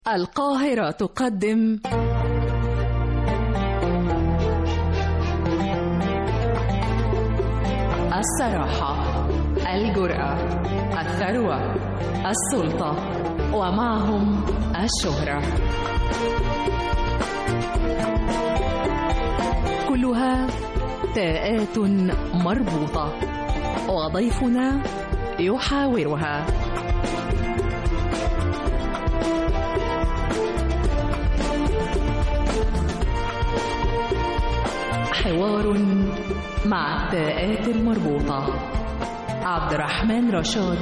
القاهرة تقدم الصراحة الجرأة الثروة السلطة ومعهم الشهرة كلها تاءات مربوطة وضيفنا يحاورها حوار مع التاءات المربوطة عبد الرحمن رشاد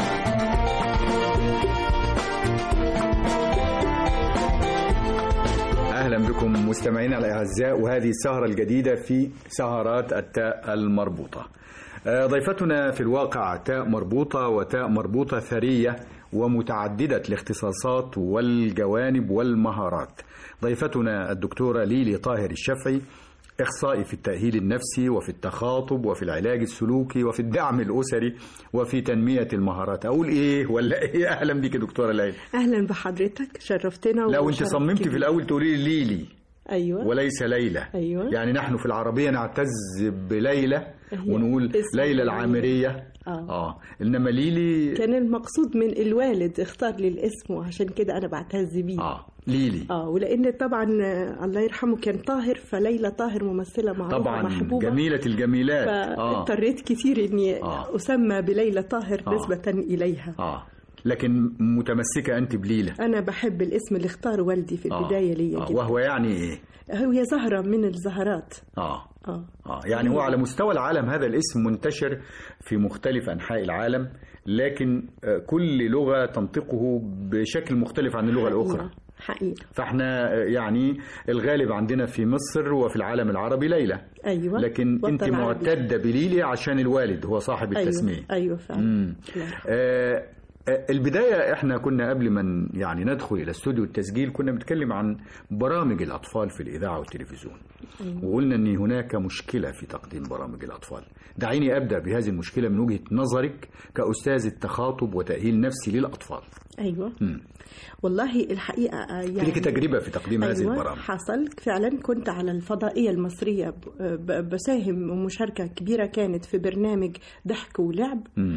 اهلا بكم مستمعينا الاعزاء وهذه السهره الجديده في سهرات التاء المربوطه. آه، ضيفتنا في الواقع تاء مربوطه وتاء مربوطه ثريه ومتعدده الاختصاصات والجوانب والمهارات. ضيفتنا الدكتوره ليلي طاهر الشافعي اخصائي في التاهيل النفسي وفي التخاطب وفي العلاج السلوكي وفي الدعم الاسري وفي تنميه المهارات اقول ايه ولا ايه اهلا بك دكتوره ليلى اهلا بحضرتك شرفتنا لو انت وشرف صممتي في كبير. الاول تقولي لي ليلي ايوه وليس ليلى أيوة. يعني نحن في العربية نعتز بليلى هي ونقول اسم ليلى ليلى. العامرية آه. اه انما ليلي كان المقصود من الوالد اختار لي الاسم وعشان كده انا بعتز بيه اه ليلي اه ولان طبعا آه، الله يرحمه كان طاهر فليلى طاهر ممثله معروفه طبعا محبوبه جميلة الجميلات اه فاضطريت كتير اني آه. اسمى بليلى طاهر آه. نسبه اليها اه لكن متمسكة انت بليلى انا بحب الاسم اللي اختاره والدي في آه. البدايه ليا آه. جدا وهو يعني ايه هي زهره من الزهرات اه اه اه يعني هو على مستوى العالم هذا الاسم منتشر في مختلف انحاء العالم لكن آه، كل لغة تنطقه بشكل مختلف عن اللغة الأخرى حقيقه فاحنا آه، يعني الغالب عندنا في مصر وفي العالم العربي ليلى ايوه لكن وطن انت عربي. معتده بليلي عشان الوالد هو صاحب التسميه ايوه ايوه فعلا مم. الله يرحمه. آه آه، البداية احنا كنا قبل ما ن- يعني ندخل الى استوديو التسجيل كنا بنتكلم عن برامج الاطفال في الاذاعة والتلفزيون وقلنا ان هناك مشكلة في تقديم برامج الاطفال دعيني ابدا بهذه المشكلة من وجهة نظرك كاستاذ التخاطب وتأهيل نفسي للاطفال ايوه مم. والله الحقيقه آه، يعني لك تجربة في تقديم هذه أيوة البرامج حصل فعلا كنت على الفضائية المصرية ب- ب- بساهم ومشاركة كبيرة كانت في برنامج ضحك ولعب مم.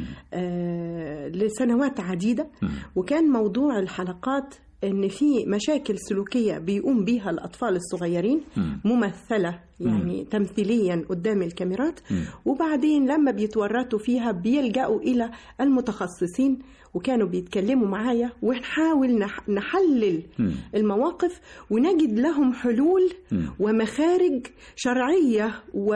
آه لسنوات عديدة مم. وكان موضوع الحلقات ان في مشاكل سلوكيه بيقوم بيها الاطفال الصغيرين مم. ممثله يعني تمثيليا قدام الكاميرات مم. وبعدين لما بيتورطوا فيها بيلجأوا الى المتخصصين وكانوا بيتكلموا معايا ونحاول نح- نحلل مم. المواقف ونجد لهم حلول مم. ومخارج شرعيه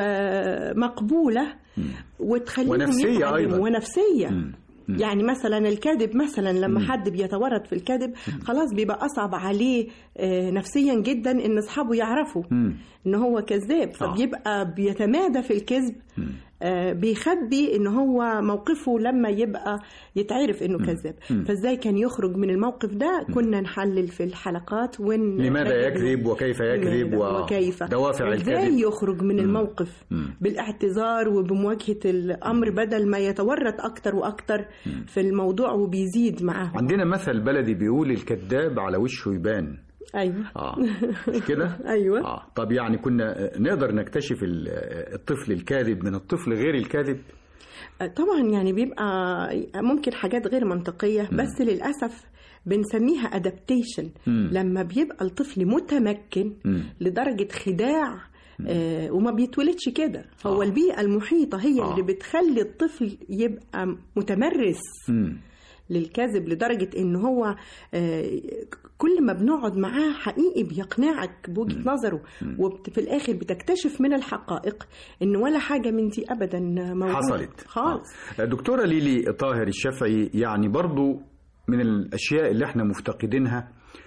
ومقبوله وتخليهم ونفسية يتعلموا. أيضاً. ونفسيه مم. مم. يعني مثلا الكذب مثلا لما حد بيتورط في الكذب خلاص بيبقى اصعب عليه آه، نفسيا جدا ان اصحابه يعرفوا مم. ان هو كذاب آه. فبيبقى بيتمادى في الكذب آه، بيخبي ان هو موقفه لما يبقى يتعرف انه كذاب فازاي كان يخرج من الموقف ده كنا نحلل في الحلقات ون لماذا يكذب وكيف يكذب لماذا و- وكيف دوافع ازاي الكذب يخرج من الموقف مم. بالاعتذار وبمواجهه الامر بدل ما يتورط اكتر واكتر في الموضوع وبيزيد معاه عندنا مثل بلدي بيقول الكذاب على وشه يبان ايوه اه مش كده ايوه اه طب يعني كنا آه، نقدر نكتشف ال- آه، الطفل الكاذب من الطفل غير الكاذب طبعا يعني بيبقى ممكن حاجات غير منطقية بس للأسف بنسميها ادابتيشن مم. لما بيبقى الطفل متمكن مم. لدرجة خداع آه وما بيتولدش كده هو آه. البيئة المحيطة هي آه. اللي بتخلي الطفل يبقى متمرس مم. للكذب لدرجة ان هو آه، كل ما بنقعد معاه حقيقي بيقنعك بوجهة نظره وفي الاخر بتكتشف من الحقائق ان ولا حاجة من دي ابدا موجودة حصلت خالص آه. دكتورة ليلي طاهر الشافعي يعني برضو من الأشياء اللي احنا مفتقدينها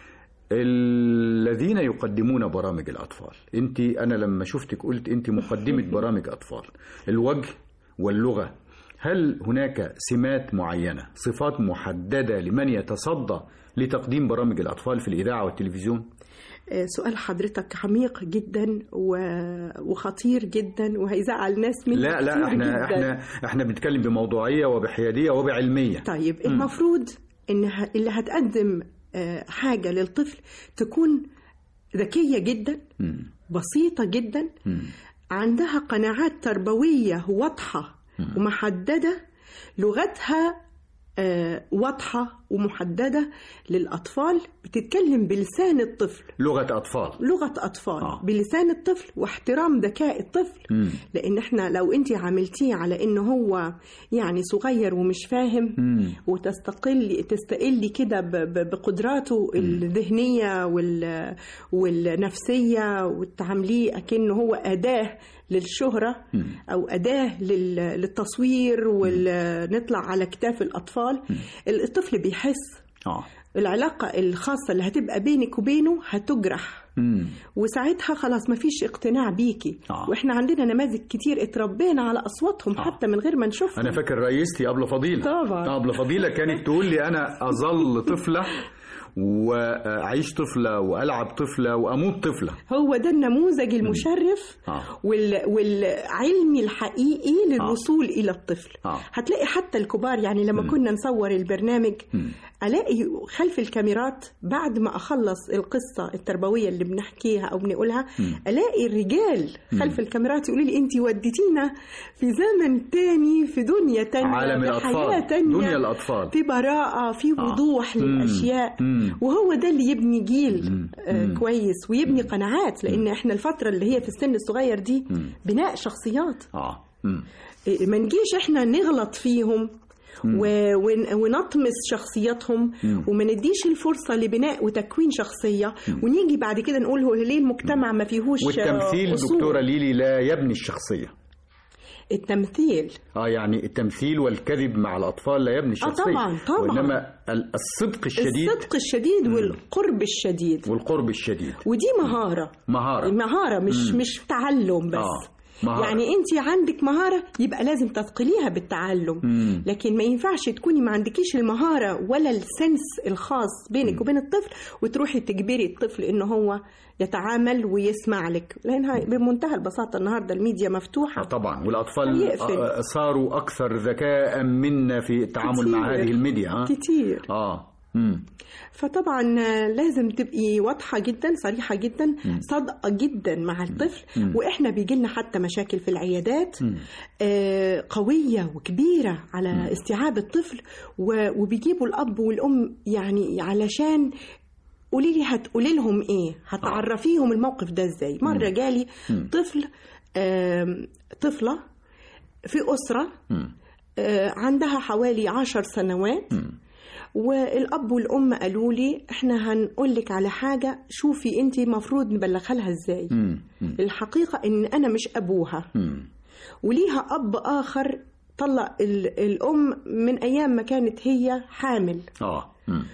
الذين يقدمون برامج الأطفال انت أنا لما شفتك قلت انت مقدمة برامج أطفال الوجه واللغة هل هناك سمات معينة صفات محددة لمن يتصدى لتقديم برامج الأطفال في الإذاعة والتلفزيون آه، سؤال حضرتك عميق جدا و- وخطير جدا وهيزعل ناس مني لا لا كتير احنا جداً. احنا احنا بنتكلم بموضوعية وبحيادية وبعلمية طيب المفروض ان ه- اللي هتقدم آه، حاجة للطفل تكون ذكية جدا مم. بسيطة جدا مم. عندها قناعات تربوية واضحة ومحددة لغتها آه، واضحة ومحددة للأطفال بتتكلم بلسان الطفل لغة أطفال لغة أطفال آه. بلسان الطفل واحترام ذكاء الطفل مم. لأن احنا لو انت عاملتيه على انه هو يعني صغير ومش فاهم مم. وتستقل تستقلي كده ب- ب- بقدراته الذهنية وال والنفسية وتعامليه أكنه هو أداة للشهرة أو أداة لل- للتصوير ونطلع على كتاف الأطفال الطفل بيحس آه. العلاقة الخاصة اللي هتبقى بينك وبينه هتجرح مم. وساعتها خلاص مفيش اقتناع بيكي آه. واحنا عندنا نماذج كتير اتربينا على اصواتهم آه. حتى من غير ما نشوفهم أنا فاكر رئيستي أبلة فضيلة طبعاً. أبلة فضيلة كانت تقول لي أنا أظل طفلة وأعيش طفلة وألعب طفلة وأموت طفلة هو ده النموذج المشرف آه. وال... والعلمي الحقيقي للوصول الى الطفل آه. هتلاقي حتى الكبار يعني لما كنا نصور البرنامج الاقي خلف الكاميرات بعد ما اخلص القصه التربويه اللي بنحكيها او بنقولها الاقي الرجال خلف الكاميرات يقولوا لي انت وديتينا في زمن تاني في دنيا تانية عالم في الأطفال. حياه تانية دنيا الأطفال. في براءه في وضوح مم. للاشياء مم. وهو ده اللي يبني جيل آه كويس ويبني قناعات لان احنا الفتره اللي هي في السن الصغير دي بناء شخصيات آه. مم. إيه، ما نجيش احنا نغلط فيهم و- ون- ونطمس شخصياتهم وما نديش الفرصة لبناء وتكوين شخصية ونيجي بعد كده نقول هو ليه المجتمع ما فيهوش آه، والتمثيل أصول؟ دكتورة ليلي لا يبني الشخصية التمثيل اه يعني التمثيل والكذب مع الاطفال لا يبني الشخصيه طبعاً، طبعاً. وانما ال- الصدق الشديد الصدق الشديد والقرب الشديد والقرب الشديد ودي مهارة مهاره مهارة مش مش تعلم بس آه، مهارة. يعني انت عندك مهارة يبقى لازم تثقليها بالتعلم مم. لكن ما ينفعش تكوني ما عندكيش المهارة ولا السنس الخاص بينك وبين الطفل وتروحي تجبري الطفل ان هو يتعامل ويسمع لك لانها بمنتهى البساطة النهاردة الميديا مفتوحة طبعا والاطفال هيقفل. آه، صاروا اكثر ذكاء منا في التعامل مع كتير. هذه الميديا ها كتير اه مم. فطبعا لازم تبقي واضحة جدا صريحة جدا صادقة جدا مع الطفل وإحنا بيجي لنا حتى مشاكل في العيادات آه، قوية وكبيرة على استيعاب الطفل و- وبيجيبوا الأب والأم يعني علشان قولي لي هتقولي لهم ايه هتعرفيهم الموقف ده ازاي مرة جالي طفل آم، طفلة في أسرة آه، عندها حوالي عشر سنوات والاب والام قالوا لي احنا هنقول لك على حاجه شوفي انت المفروض نبلغها لها ازاي مم. مم. الحقيقه ان انا مش ابوها مم. وليها اب اخر طلق ال- الام من ايام ما كانت هي حامل اه مم.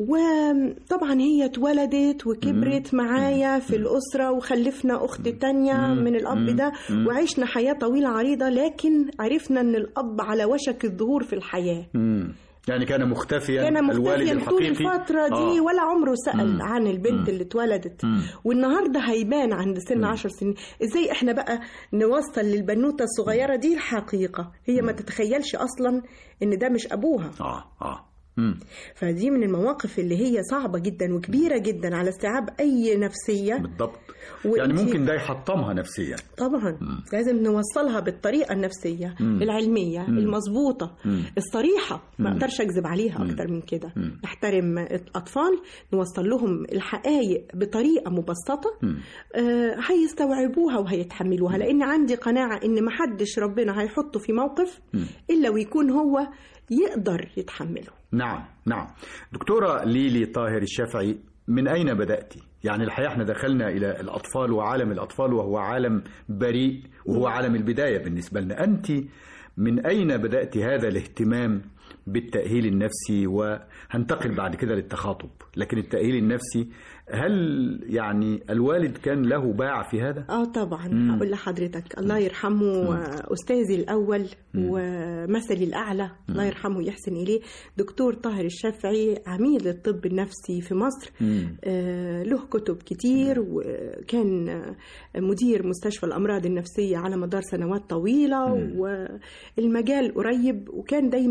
وطبعا هي اتولدت وكبرت معايا في الأسرة وخلفنا أخت تانية من الأب ده وعشنا حياة طويلة عريضة لكن عرفنا أن الأب على وشك الظهور في الحياة مم. يعني كان مختفيا كان الوالد مختفيا طول الحقيقي الفترة دي آه. ولا عمره سأل عن البنت اللي اتولدت مم. والنهاردة هيبان عند سن عشر سنين ازاي احنا بقى نوصل للبنوتة الصغيرة دي الحقيقة هي ما تتخيلش أصلا ان ده مش أبوها اه اه مم. فدي من المواقف اللي هي صعبة جدا وكبيرة جدا على استيعاب أي نفسية بالضبط وإنتي- يعني ممكن ده يحطمها نفسيا طبعا لازم نوصلها بالطريقة النفسية العلمية المظبوطة الصريحة ما أقدرش أكذب عليها أكتر من كده نحترم الأطفال نوصل لهم الحقائق بطريقة مبسطة آه، هيستوعبوها وهيتحملوها لأن عندي قناعة إن محدش ربنا هيحطه في موقف إلا ويكون هو يقدر يتحمله نعم نعم دكتورة ليلي طاهر الشافعي من أين بدأتي؟ يعني الحقيقة احنا دخلنا إلى الأطفال وعالم الأطفال وهو عالم بريء وهو عالم البداية بالنسبة لنا أنت من أين بدأت هذا الاهتمام بالتأهيل النفسي وهنتقل بعد كده للتخاطب لكن التأهيل النفسي هل يعني الوالد كان له باع في هذا؟ اه طبعا هقول لحضرتك الله يرحمه آه، استاذي الاول ومثلي الاعلى الله يرحمه يحسن اليه دكتور طاهر الشافعي عميد الطب النفسي في مصر آه، له كتب كتير وكان آه، مدير مستشفى الامراض النفسيه على مدار سنوات طويله والمجال قريب وكان دايما كتب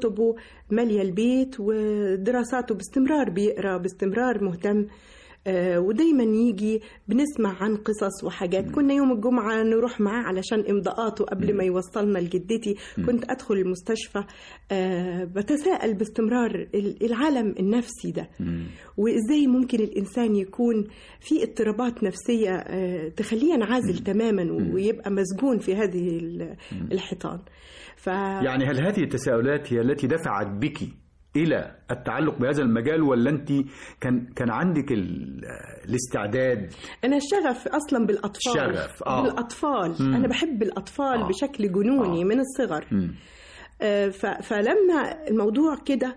كتبه مالية البيت ودراساته باستمرار بيقرأ باستمرار مهتم آه، ودايما يجي بنسمع عن قصص وحاجات كنا يوم الجمعة نروح معاه علشان إمضاءاته قبل ما يوصلنا لجدتي كنت أدخل المستشفى آه، بتساءل باستمرار ال- العالم النفسي ده وإزاي ممكن الإنسان يكون في اضطرابات نفسية آه، تخليه ينعزل تماما ويبقى مسجون في هذه ال- الحيطان ف... يعني هل هذه التساؤلات هي التي دفعت بك الى التعلق بهذا المجال ولا انت كان كان عندك ال- الاستعداد انا الشغف اصلا بالاطفال شغف، آه. بالاطفال مم. انا بحب الاطفال آه. بشكل جنوني آه. من الصغر مم. آه، ف- فلما الموضوع كده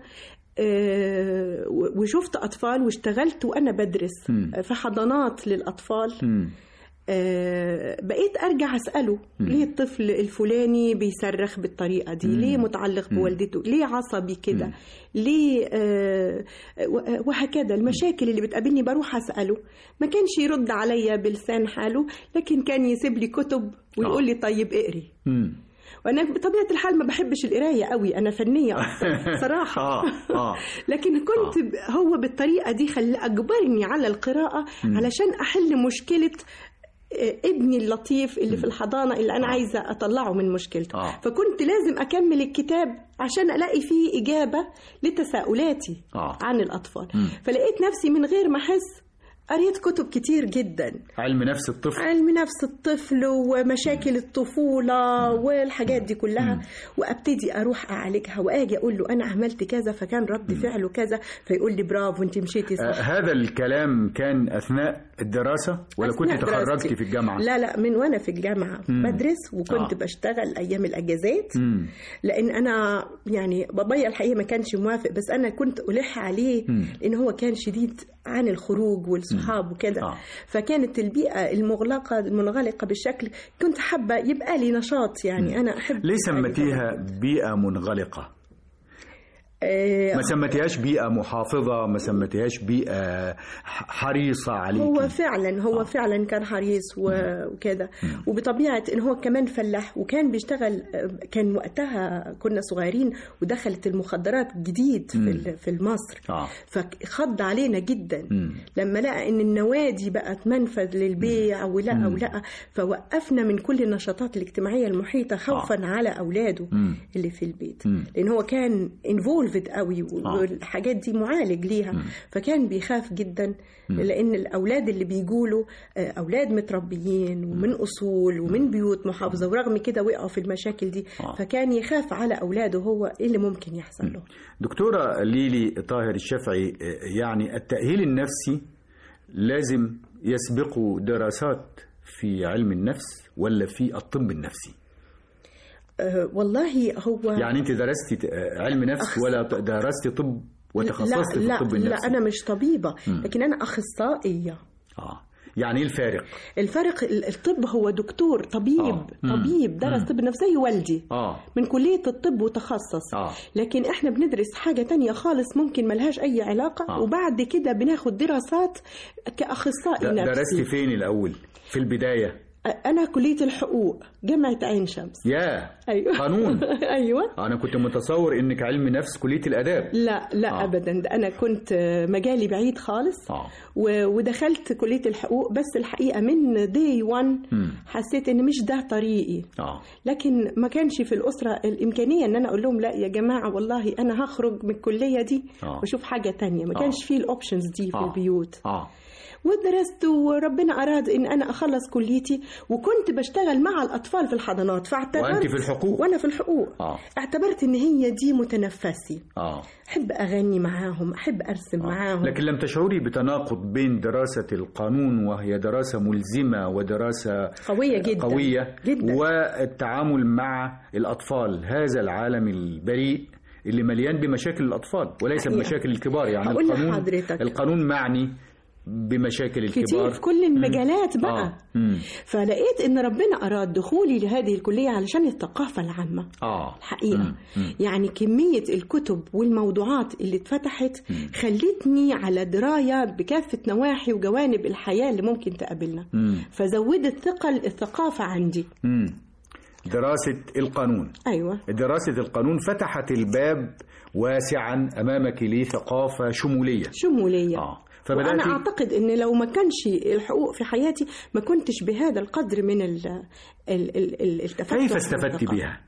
آه، و- وشفت اطفال واشتغلت وانا بدرس مم. في حضانات للاطفال مم. آه، بقيت ارجع اساله ليه الطفل الفلاني بيصرخ بالطريقه دي ليه متعلق بوالدته ليه عصبي كده ليه آه، و- وهكذا المشاكل اللي بتقابلني بروح اساله ما كانش يرد عليا بلسان حاله لكن كان يسيب لي كتب ويقول لي طيب اقري مم. وانا بطبيعه الحال ما بحبش القرايه قوي انا فنيه اكتر صراحه اه اه لكن كنت ب- هو بالطريقه دي خل اجبرني على القراءه علشان احل مشكله آه، ابني اللطيف اللي في الحضانه اللي انا عايزه اطلعه من مشكلته آه. فكنت لازم اكمل الكتاب عشان الاقي فيه اجابه لتساؤلاتي آه. عن الاطفال فلقيت نفسي من غير ما احس قريت كتب كتير جدا علم نفس الطفل علم نفس الطفل ومشاكل الطفولة والحاجات دي كلها وابتدي اروح اعالجها واجي اقول له انا عملت كذا فكان رد فعله كذا فيقول لي برافو انت مشيتي آه صح هذا الكلام كان اثناء الدراسه ولا كنت أثناء تخرجتي دراستي. في الجامعه لا لا من وانا في الجامعه بدرس وكنت آه. بشتغل ايام الاجازات مم. لان انا يعني بابايا الحقيقه ما كانش موافق بس انا كنت الح عليه لان هو كان شديد عن الخروج والصحاب وكده آه. فكانت البيئه المغلقه المنغلقه بالشكل كنت حابه يبقى لي نشاط يعني انا احب ليه سميتيها بيئه منغلقه آه، ما سميتيهاش بيئه محافظه ما سميتيهاش بيئه ح- حريصه عليك هو فعلا هو فعلا كان حريص و- وكده وبطبيعه ان هو كمان فلاح وكان بيشتغل كان وقتها كنا صغيرين ودخلت المخدرات جديد في ال- في مصر آه. فخض علينا جدا مم. لما لقى ان النوادي بقت منفذ للبيع ولقى ولقى فوقفنا من كل النشاطات الاجتماعيه المحيطه خوفا على اولاده مم. اللي في البيت مم. لان هو كان انفولفد قوي آه. والحاجات دي معالج ليها فكان بيخاف جدا لان الاولاد اللي بيجولوا آه، اولاد متربيين ومن اصول ومن بيوت محافظه ورغم كده وقعوا في المشاكل دي آه. فكان يخاف على اولاده هو ايه اللي ممكن يحصل له دكتورة ليلي طاهر الشافعي آه، يعني التأهيل النفسي لازم يسبقه دراسات في علم النفس ولا في الطب النفسي آه، والله هو يعني انت درستي آه، علم نفس ولا درستي طب وتخصصت في لا الطب لا, لا النفسي انا مش طبيبه لكن انا اخصائيه اه يعني ايه الفارق الفرق ال- الطب هو دكتور طبيب آه. مم. طبيب درس طب نفسي زي والدي اه من كلية الطب وتخصص آه. لكن احنا بندرس حاجة تانية خالص ممكن ملهاش أي علاقة آه. وبعد كده بناخد دراسات كأخصائي د- درستي نفسي فين الأول في البداية أنا كلية الحقوق جامعة عين شمس يا أيوة قانون أيوة أنا كنت متصور إنك علم نفس كلية الآداب لا لا آه. آه. ابدا ده انا كنت مجالي بعيد خالص آه. و- ودخلت كليه الحقوق بس الحقيقه من دي 1 مم. حسيت ان مش ده طريقي اه لكن ما كانش في الأسرة الإمكانية إن أنا أقول لهم لا يا جماعة والله أنا هخرج من الكلية دي آه. وأشوف حاجة تانية ما آه. كانش فيه الأوبشنز دي في آه. البيوت اه ودرست وربنا أراد إن أنا أخلص كليتي وكنت بشتغل مع الأطفال في الحضانات فاعتبرت وأنت في الحقوق؟ وأنا في الحقوق آه. اعتبرت إن هي دي متنفسي اه أحب أغني معاهم أحب أرسم معاهم لكن لم تشعري بتناقض بين دراسة القانون وهي دراسة ملزمة ودراسة قوية جدا قوية جدا والتعامل مع الأطفال هذا العالم البريء اللي مليان بمشاكل الأطفال وليس حقيقة. بمشاكل الكبار يعني هقول القانون لحضرتك. القانون معني بمشاكل الكبار كتير في كل المجالات بقى آه. مم. فلقيت ان ربنا اراد دخولي لهذه الكليه علشان الثقافه العامه آه. الحقيقه مم. مم. يعني كميه الكتب والموضوعات اللي اتفتحت خلتني على درايه بكافه نواحي وجوانب الحياه اللي ممكن تقابلنا مم. فزودت ثقل الثقافه عندي مم. دراسة القانون ايوه دراسة القانون فتحت الباب واسعا أمامك لثقافة شمولية شموليه آه وانا فبدأت اعتقد ان لو ما كانش الحقوق في حياتي ما كنتش بهذا القدر من ال ال ال ال التفتح كيف استفدت والثقافة. بها؟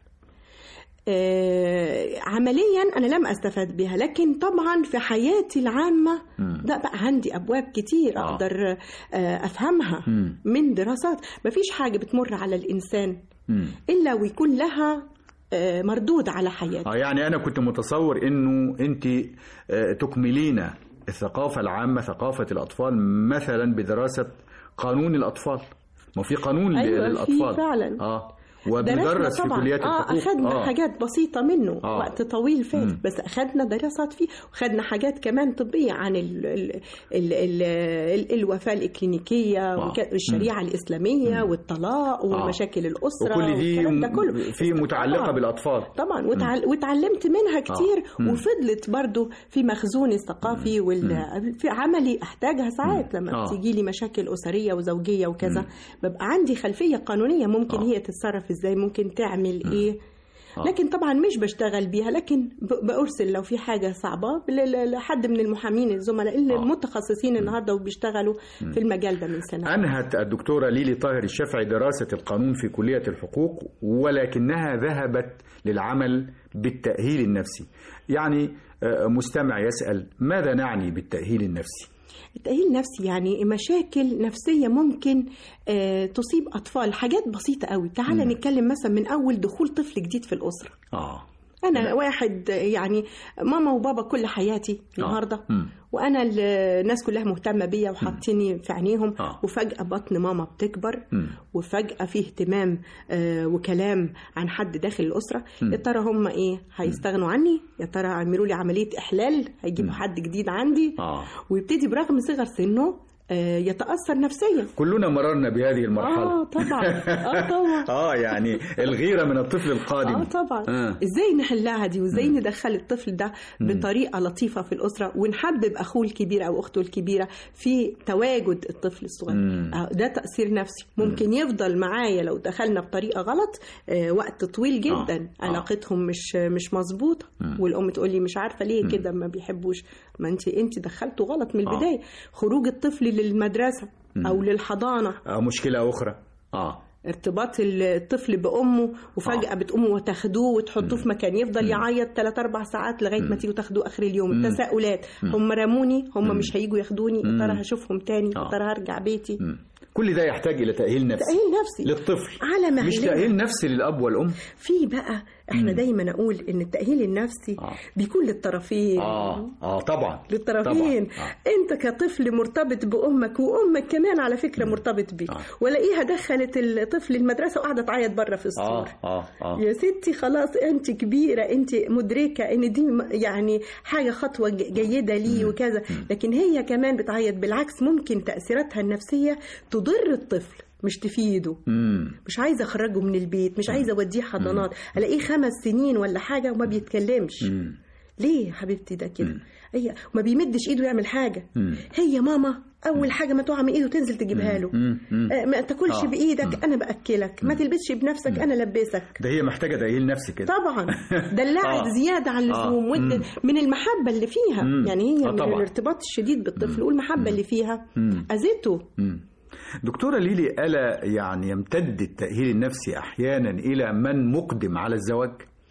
آه عمليا انا لم استفاد بها لكن طبعا في حياتي العامه ده بقى عندي ابواب كتير آه. اقدر آه افهمها مم. من دراسات مفيش حاجه بتمر على الانسان مم. الا ويكون لها آه مردود على حياته آه يعني أنا كنت متصور إنه أنت آه، تكملين الثقافة العامة ثقافة الأطفال مثلا بدراسة قانون الأطفال ما في قانون أيوة، في للأطفال فعلا. آه درسنا وبندرس في طبعا كليات اه الحقوق اخذنا حاجات بسيطه منه آه. وقت طويل فات مم. بس اخذنا دراسات فيه وخدنا حاجات كمان طبيه عن ال ال ال ال ال الوفاه الاكلينيكيه آه. وك- والشريعه الاسلاميه والطلاق ومشاكل الاسره وكل دي والكلام ده كله في متعلقة طبعاً. بالأطفال طبعا وتعل... وتعلمت منها كتير مم. وفضلت برضو في مخزوني الثقافي وال... في عملي احتاجها ساعات لما آه. بتيجي لي مشاكل اسريه وزوجيه وكذا ببقى عندي خلفيه قانونيه ممكن آه. هي تتصرف ازاي ممكن تعمل ايه آه. لكن طبعا مش بشتغل بيها لكن ب- برسل لو في حاجه صعبه ل- ل- لحد من المحامين الزملاء اللي آه. المتخصصين النهارده وبيشتغلوا في المجال ده من سنه أنهت الدكتورة ليلي طاهر الشافعي دراسة القانون في كلية الحقوق ولكنها ذهبت للعمل بالتأهيل النفسي يعني آه، مستمع يسأل ماذا نعني بالتأهيل النفسي التأهيل النفسي يعني مشاكل نفسية ممكن آه، تصيب أطفال حاجات بسيطة قوي تعال نتكلم مثلا من أول دخول طفل جديد في الأسرة آه أنا واحد آه، يعني ماما وبابا كل حياتي النهاردة مم. وأنا ال- الناس كلها مهتمة بيا وحاطيني في عينيهم آه. وفجأة بطن ماما بتكبر مم. وفجأة في اهتمام آه، وكلام عن حد داخل الأسرة يا ترى هم إيه هيستغنوا عني يا ترى هيعملوا لي عملية إحلال هيجيبوا حد جديد عندي آه ويبتدي برغم صغر سنه آه، يتأثر نفسيا كلنا مررنا بهذه المرحلة اه طبعا اه طبعا آه يعني الغيرة من الطفل القادم اه طبعا آه. ازاي نحلها دي وازاي ندخل الطفل ده بطريقه لطيفه في الاسره ونحبب اخوه الكبير او اخته الكبيره في تواجد الطفل الصغير مم. آه، ده تاثير نفسي ممكن يفضل معايا لو دخلنا بطريقه غلط آه، وقت طويل جدا آه. علاقتهم مش مش مظبوطه والام تقول لي مش عارفه ليه كده ما بيحبوش ما انت انت دخلته غلط من آه. البدايه خروج الطفل للمدرسه او للحضانه آه مشكلة أخرى آه ارتباط الطفل بامه وفجاه آه. بتقوموا وتاخدوه وتحطوه في مكان يفضل يعيط 3 4 ساعات لغايه ما تيجوا تاخدوه اخر اليوم التساؤلات هم رموني هم مش هيجوا ياخدوني يا ترى هشوفهم تاني يا آه. ترى هرجع بيتي مم. كل ده يحتاج إلى تأهيل نفسي تاهيل نفسي للطفل على مهلنا مش تأهيل نفسي للأب والأم في بقى احنا دايما اقول ان التاهيل النفسي آه. بيكون للطرفين آه آه طبعا للطرفين طبعاً. آه. انت كطفل مرتبط بامك وامك كمان على فكره مرتبط بيك آه. ولاقيها دخلت الطفل المدرسه وقاعده تعيط بره في السور آه آه آه يا ستي خلاص انت كبيره انت مدركه ان دي م- يعني حاجه خطوه ج- جيده لي وكذا لكن هي كمان بتعيط بالعكس ممكن تاثيراتها النفسيه تضر الطفل مش تفيده مم. مش عايزه اخرجه من البيت مش عايزه اوديه حضانات الاقيه خمس سنين ولا حاجه وما بيتكلمش مم. ليه يا حبيبتي ده كده هي ما بيمدش ايده يعمل حاجه مم. هي ماما اول حاجه ما تقع من ايده تنزل تجيبها له مم. مم. آه، ما تاكلش آه. بايدك انا باكلك ما تلبسش بنفسك انا لبسك ده هي محتاجة تأهيل نفسي كده طبعا دلعت آه. زياده عن اللزوم آه. ود- مم. من المحبه اللي فيها مم. يعني هي آه من طبعا. الارتباط الشديد بالطفل والمحبه اللي فيها مم. اذته مم. دكتورة ليلي ألا يعني يمتد التأهيل النفسي أحيانا إلى من مقدم على الزواج؟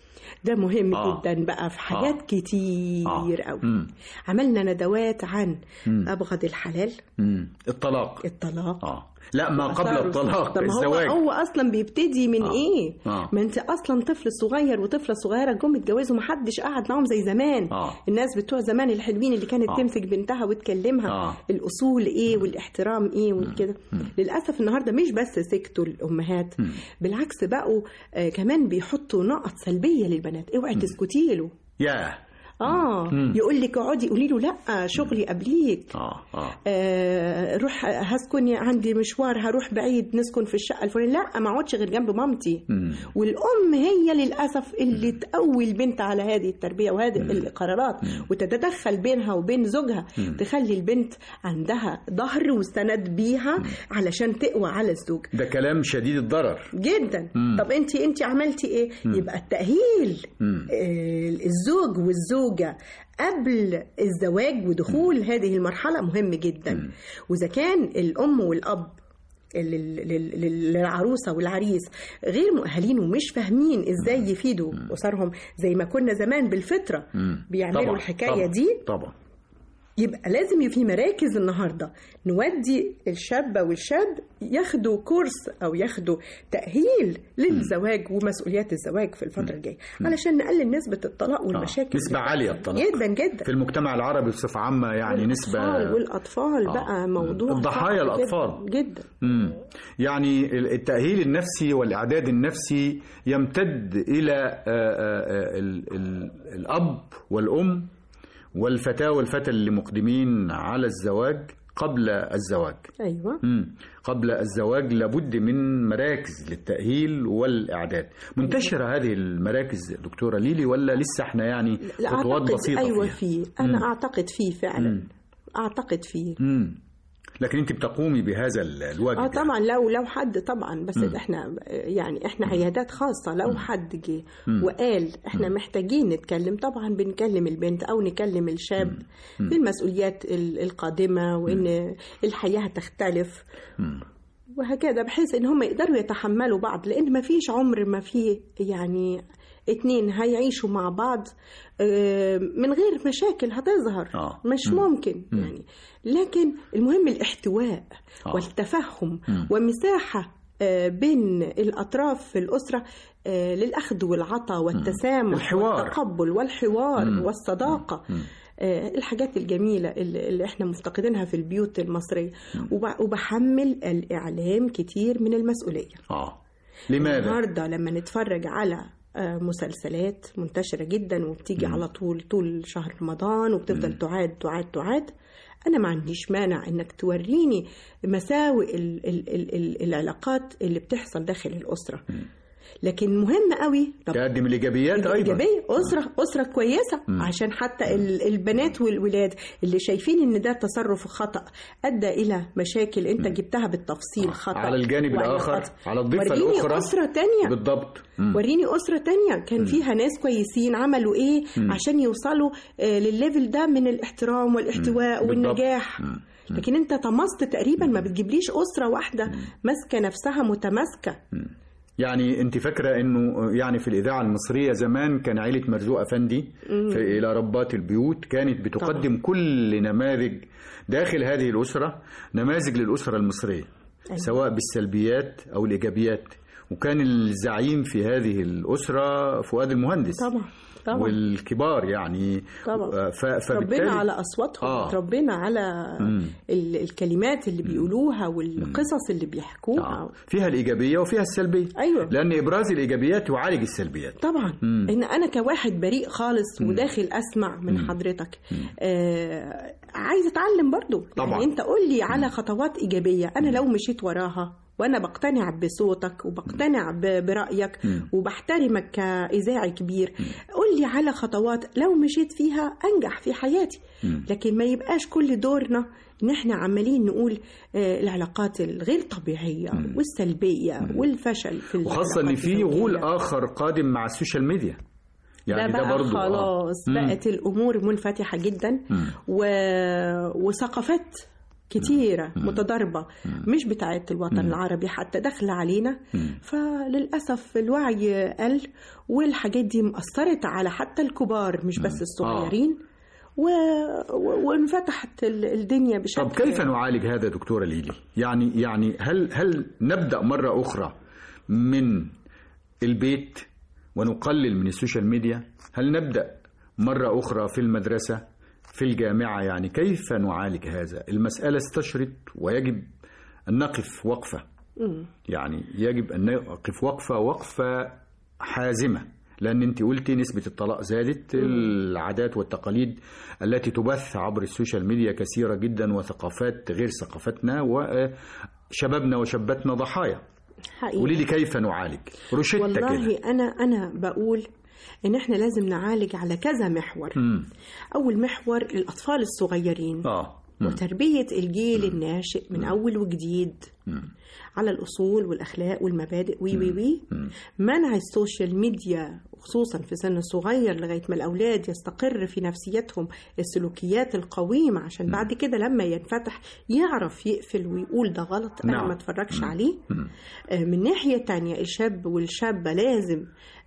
ده مهم آه. جدا بقى في حاجات آه. كتير آه. قوي مم. عملنا ندوات عن مم. ابغض الحلال مم. الطلاق الطلاق آه لا ما قبل أثاره. الطلاق طب ما الزواج هو هو اصلا بيبتدي من آه. ايه آه. ما انت اصلا طفل صغير وطفله صغيره جم اتجوزوا ما حدش قعد معاهم زي زمان آه. الناس بتوع زمان الحلوين اللي كانت آه. تمسك بنتها وتكلمها آه. الاصول ايه والاحترام ايه وكده للاسف النهارده مش بس سكتوا الامهات بالعكس بقوا آه كمان بيحطوا نقط سلبيه للبنات اوعي تسكتي له يا اه يقول لك اقعدي قولي له لا شغلي قبليك اه اه آه روح هسكن عندي مشوار هروح بعيد نسكن في الشقه الفلانيه لا ما اقعدش غير جنب مامتي مم. والام هي للاسف اللي تقوي البنت على هذه التربيه وهذه القرارات وتتدخل بينها وبين زوجها تخلي البنت عندها ظهر واستند بيها علشان تقوى على الزوج ده كلام شديد الضرر جدا طب انت انت عملتي ايه يبقى التاهيل مم. آه، الزوج والزوجه قبل الزواج ودخول هذه المرحله مهم جدا واذا كان الام والاب لل- لل- لل- للعروسه والعريس غير مؤهلين ومش فاهمين ازاي يفيدوا اسرهم زي ما كنا زمان بالفطره مم. بيعملوا طبعاً، الحكايه طبعاً، دي طبعا يبقى لازم يبقى في مراكز النهارده نودي الشابه والشاب ياخدوا كورس او ياخدوا تاهيل للزواج ومسؤوليات الزواج في الفتره الجايه علشان نقلل نسبه الطلاق والمشاكل نسبة عالية الطلاق. جدا جدا في المجتمع العربي بصفة عامة يعني نسبة والأطفال والأطفال آه. بقى موضوع الضحايا صعب جداً- الأطفال. جدا مم. يعني ال- التأهيل النفسي والإعداد النفسي يمتد إلى آه، آه، آه، ال- ال- الأب والأم والفتاة والفتى اللي مقدمين على الزواج قبل الزواج ايوه مم. قبل الزواج لابد من مراكز للتأهيل والإعداد منتشرة هذه المراكز دكتورة ليلي ولا لسه احنا يعني لا خطوات اعتقد بسيطة ايوه فيها فيه انا اعتقد فيه فعلا اعتقد فيه مم. لكن انت بتقومي بهذا ال- الواجب اه يعني. طبعا لو لو حد طبعا بس احنا يعني احنا عيادات خاصه لو حد جه وقال احنا محتاجين نتكلم طبعا بنكلم البنت او نكلم الشاب في المسؤوليات ال- القادمه وان الحياه هتختلف وهكذا بحيث ان هم يقدروا يتحملوا بعض لان ما فيش عمر ما فيه يعني اتنين هيعيشوا مع بعض آه، من غير مشاكل هتظهر آه. مش ممكن يعني لكن المهم الاحتواء آه. والتفهم ومساحة آه، بين الأطراف في الأسرة آه، للأخذ والعطاء والتسامح الحوار. والتقبل والحوار والصداقة آه، الحاجات الجميلة اللي اللي احنا مفتقدينها في البيوت المصرية وب- وبحمل الإعلام كتير من المسؤولية اه لماذا؟ النهارده لما نتفرج على آه، مسلسلات منتشرة جدا وبتيجي على طول طول شهر رمضان وبتفضل تعاد تعاد تعاد أنا ما عنديش مانع إنك توريني مساوئ ال ال ال ال العلاقات اللي بتحصل داخل الأسرة لكن مهم قوي طب تقدم الإيجابيات أيضا إيجابية أسرة أسرة كويسة عشان حتى ال- البنات والولاد اللي شايفين إن ده تصرف خطأ أدى إلى مشاكل أنت جبتها بالتفصيل خطأ على الجانب وعلاقات. الآخر على الضفة وريني الأخرى أسرة تانية بالضبط مم. وريني أسرة تانية كان فيها ناس كويسين عملوا إيه عشان يوصلوا آه، للليفل ده من الاحترام والاحتواء بالضبط. والنجاح لكن انت طمست تقريبا ما بتجيبليش أسرة واحدة ماسكة نفسها متماسكة يعني انت فاكره انه يعني في الاذاعه المصريه زمان كان عيله مرزوق افندي في الى ربات البيوت كانت بتقدم طبعا. كل نماذج داخل هذه الاسره نماذج للاسره المصريه أيوة. سواء بالسلبيات او الايجابيات وكان الزعيم في هذه الاسره فؤاد المهندس طبعا طبعا والكبار يعني طبعا. آه، ف- فبالتالي تربينا على اصواتهم آه. آه. تربينا على ال- الكلمات اللي بيقولوها والقصص اللي بيحكوها آه. فيها الايجابيه وفيها السلبيه أيوة. لان ابراز الايجابيات يعالج السلبيات طبعا ان انا كواحد بريء خالص وداخل اسمع من حضرتك آه عايزه اتعلم برضو طبعا. يعني انت قول لي على خطوات ايجابيه انا لو مشيت وراها وانا بقتنع بصوتك وبقتنع ب- برايك وبحترمك كاذاعي كبير قول لي على خطوات لو مشيت فيها انجح في حياتي لكن ما يبقاش كل دورنا ان احنا عمالين نقول آه، العلاقات الغير طبيعيه والسلبيه والفشل في وخاصة ان العلاقات في غول الزوجية. اخر قادم مع السوشيال ميديا يعني ده ده, بقى برضو آه. خلاص مم. بقت الامور منفتحه جدا و... وثقافات كتيرة متضاربة مش بتاعت الوطن العربي حتى داخلة علينا فللأسف الوعي قل والحاجات دي مأثرت على حتى الكبار مش بس الصغيرين و... و... وانفتحت ال- الدنيا بشكل طب كيف نعالج هذا دكتورة ليلي يعني يعني هل هل نبدأ مرة أخرى من البيت ونقلل من السوشيال ميديا هل نبدأ مرة أخرى في المدرسة في الجامعة يعني كيف نعالج هذا المسألة استشرت ويجب أن نقف وقفة يعني يجب أن نقف وقفة وقفة حازمة لان انت قلتي نسبه الطلاق زادت العادات والتقاليد التي تبث عبر السوشيال ميديا كثيره جدا وثقافات غير ثقافتنا وشبابنا وشاباتنا ضحايا حقيقي قولي لي كيف نعالج روشتة والله كده انا انا بقول ان احنا لازم نعالج على كذا محور مم. اول محور الاطفال الصغيرين اه مم. وتربية الجيل الناشئ من أول وجديد على الأصول والأخلاق والمبادئ وي وي وي منع السوشيال ميديا خصوصا في سن صغير لغاية ما الأولاد يستقر في نفسيتهم السلوكيات القويمة عشان بعد كده لما ينفتح يعرف يقفل ويقول ده غلط أنا نعم. ما اتفرجش عليه آه، من ناحية تانية الشاب والشابة لازم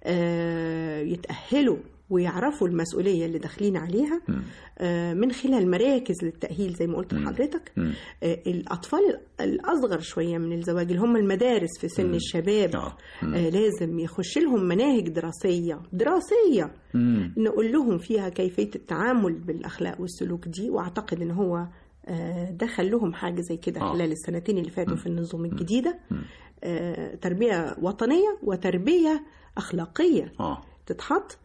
آه، يتأهلوا ويعرفوا المسؤولية اللي داخلين عليها آه، من خلال مراكز للتأهيل زي ما قلت لحضرتك آه، الأطفال الأصغر شوية من الزواج اللي هم المدارس في سن الشباب آه. آه، لازم يخش لهم مناهج دراسية دراسية مم. نقول لهم فيها كيفية التعامل بالأخلاق والسلوك دي وأعتقد إن هو آه، دخل لهم حاجة زي كده آه. خلال السنتين اللي فاتوا في النظم الجديدة آه، تربية وطنية وتربية أخلاقية اه تتحط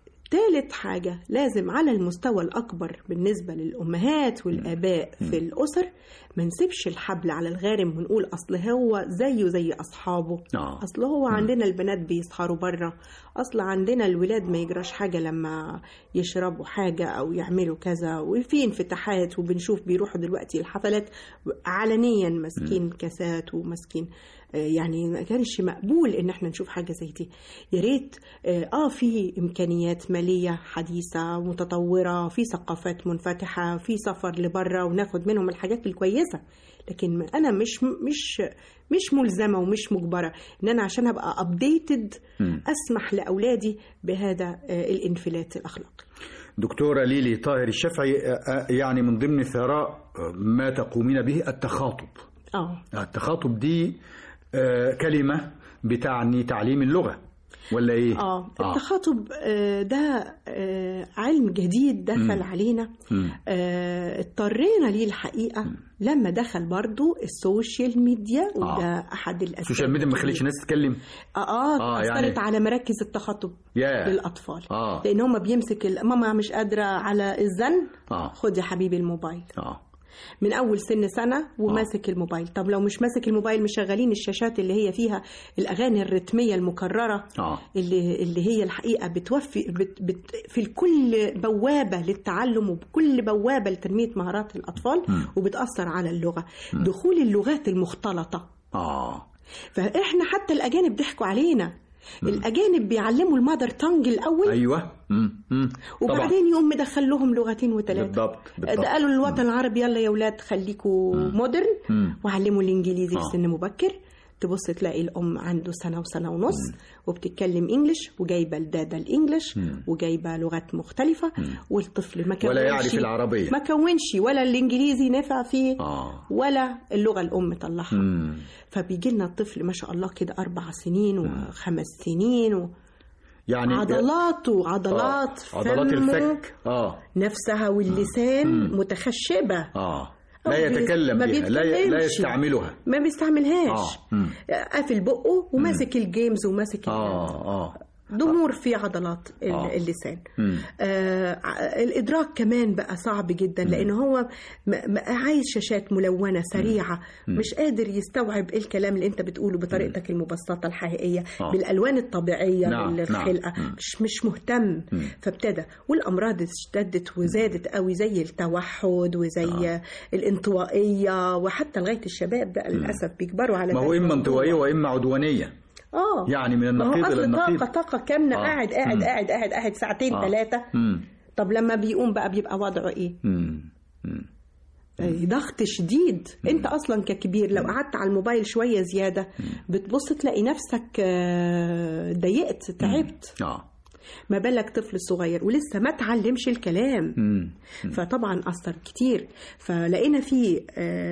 تالت حاجة لازم على المستوى الأكبر بالنسبة للأمهات والآباء في الأسر ما نسيبش الحبل على الغارم ونقول أصل هو زيه زي أصحابه آه. أصل هو عندنا البنات بيسهروا بره أصل عندنا الولاد ما يجراش حاجة لما يشربوا حاجة أو يعملوا كذا وفي انفتاحات وبنشوف بيروحوا دلوقتي الحفلات علنيا ماسكين كاسات وماسكين آه، يعني ما كانش مقبول ان احنا نشوف حاجه زي دي يا ريت اه آه، في امكانيات ماليه حديثه متطوره في ثقافات منفتحه في سفر لبره وناخد منهم الحاجات الكويسه لكن انا مش مش مش ملزمه ومش مجبره ان انا عشان ابقى ابديتد اسمح لاولادي بهذا آه، الانفلات الاخلاقي دكتورة ليلي طاهر الشافعي آه، آه، يعني من ضمن ثراء آه، ما تقومين به التخاطب اه التخاطب دي آه، كلمة بتعني تعليم اللغة ولا ايه؟ اه التخاطب آه، ده آه، علم جديد دخل علينا مم. آه، اضطرينا ليه الحقيقه لما دخل برضو السوشيال ميديا وده احد الاسباب السوشيال ميديا ما خلتش الناس تتكلم اه اه آه، اثرت يعني- على مراكز التخاطب ياه. للاطفال آه. لان هم بيمسك ال- ماما مش قادره على الزن آه. خد يا حبيبي الموبايل اه من اول سن سنه وماسك الموبايل طب لو مش ماسك الموبايل مشغلين الشاشات اللي هي فيها الاغاني الرتميه المكرره آه. اللي اللي هي الحقيقه بتوفي بت بت في كل بوابه للتعلم وبكل بوابه لتنميه مهارات الاطفال وبتاثر على اللغه دخول اللغات المختلطه اه فاحنا حتى الاجانب ضحكوا علينا الاجانب بيعلموا المادر تانج الاول ايوه مم. مم. طبعا وبعدين يقوم مدخل لهم لغتين وثلاثه بالضبط بالضبط ده قالوا للوطن العربي يلا يا اولاد خليكوا مودرن مم. وعلموا الانجليزي في آه. سن مبكر تبص تلاقي الام عنده سنه وسنه ونص وبتتكلم انجلش وجايبه لدادا الانجلش وجايبه لغات مختلفه والطفل ما كونش ولا يعرف العربية. ما كونش ولا الانجليزي نفع فيه اه ولا اللغه الام طلعها مم. فبيجي لنا الطفل ما شاء الله كده اربع سنين وخمس سنين و... يعني عضلاته عضلات آه. عضلات فمه الفك اه نفسها واللسان متخشبة اه لا أو بي- يتكلم ما بها لا, ي... لا بيتكلمش. يستعملها ما بيستعملهاش آه. مم. قافل بقه وماسك الجيمز وماسك ال- اه اه ضمور في عضلات ال- آه. اللسان مم. آه ع- الادراك كمان بقى صعب جدا لان هو م- م- عايز شاشات ملونه سريعه مش قادر يستوعب الكلام اللي انت بتقوله بطريقتك المبسطه الحقيقيه آه. بالالوان الطبيعيه نعم، بالخلقه نعم. مش مش مهتم فابتدى والامراض اشتدت وزادت قوي زي التوحد وزي الانطوائيه وحتى لغايه الشباب بقى للاسف بيكبروا على ما هو ذلك اما الموضوع. انطوائيه واما عدوانيه اه يعني من ما هو النقيض الى اصل النقيض طاقه طاقه كامله آه. قاعد قاعد مم. قاعد قاعد قاعد ساعتين آه. ثلاثه مم. طب لما بيقوم بقى بيبقى وضعه ايه؟ مم. مم. آه، ضغط شديد انت اصلا ككبير لو قعدت على الموبايل شويه زياده بتبص تلاقي نفسك آه، ضايقت تعبت اه ما بالك طفل صغير ولسه ما تعلمش الكلام مم. فطبعا اثر كتير فلقينا فيه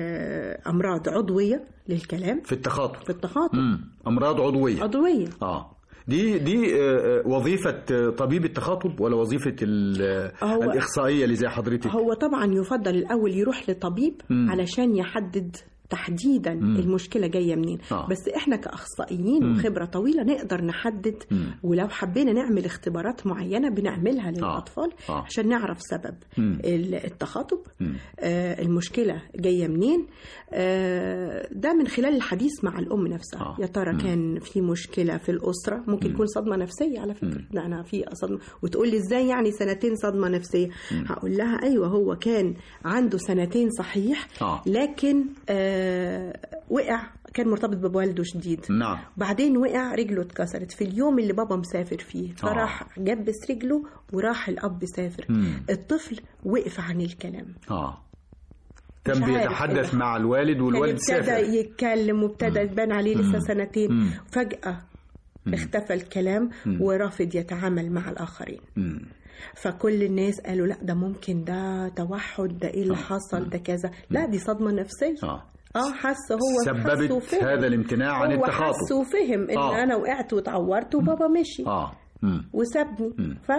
آه، امراض عضويه للكلام في التخاطب في التخاطب مم. امراض عضويه عضويه اه دي دي آه، آه، وظيفة آه، طبيب التخاطب ولا وظيفة ال- آه، هو- الإخصائية اللي زي حضرتك؟ هو طبعا يفضل الاول يروح لطبيب مم. علشان يحدد تحديدا مم. المشكله جايه منين آه. بس احنا كاخصائيين مم. وخبره طويله نقدر نحدد مم. ولو حبينا نعمل اختبارات معينه بنعملها للاطفال آه. عشان نعرف سبب مم. ال- التخاطب مم. آه المشكله جايه منين آه ده من خلال الحديث مع الام نفسها آه. يا ترى مم. كان في مشكله في الاسره ممكن يكون صدمه نفسيه على فكره لا انا في صدمه وتقول لي ازاي يعني سنتين صدمه نفسيه هقول لها ايوه هو كان عنده سنتين صحيح آه. لكن آه وقع كان مرتبط بوالده شديد نعم بعدين وقع رجله اتكسرت في اليوم اللي بابا مسافر فيه فراح جبس رجله وراح الاب سافر مم. الطفل وقف عن الكلام اه مش كان عارف بيتحدث إيه. مع الوالد والوالد كان ابتدى سافر يتكلم وابتدى يبان عليه لسه سنتين مم. فجأة اختفى الكلام ورافض يتعامل مع الآخرين مم. فكل الناس قالوا لا ده ممكن ده توحد ده ايه اللي حصل ده كذا لا دي صدمة نفسية اه اه حس هو حس سببت وفهم. هذا الامتناع عن هو التخاطب حس وفهم ان آه. انا وقعت واتعورت وبابا مشي اه مم. وسابني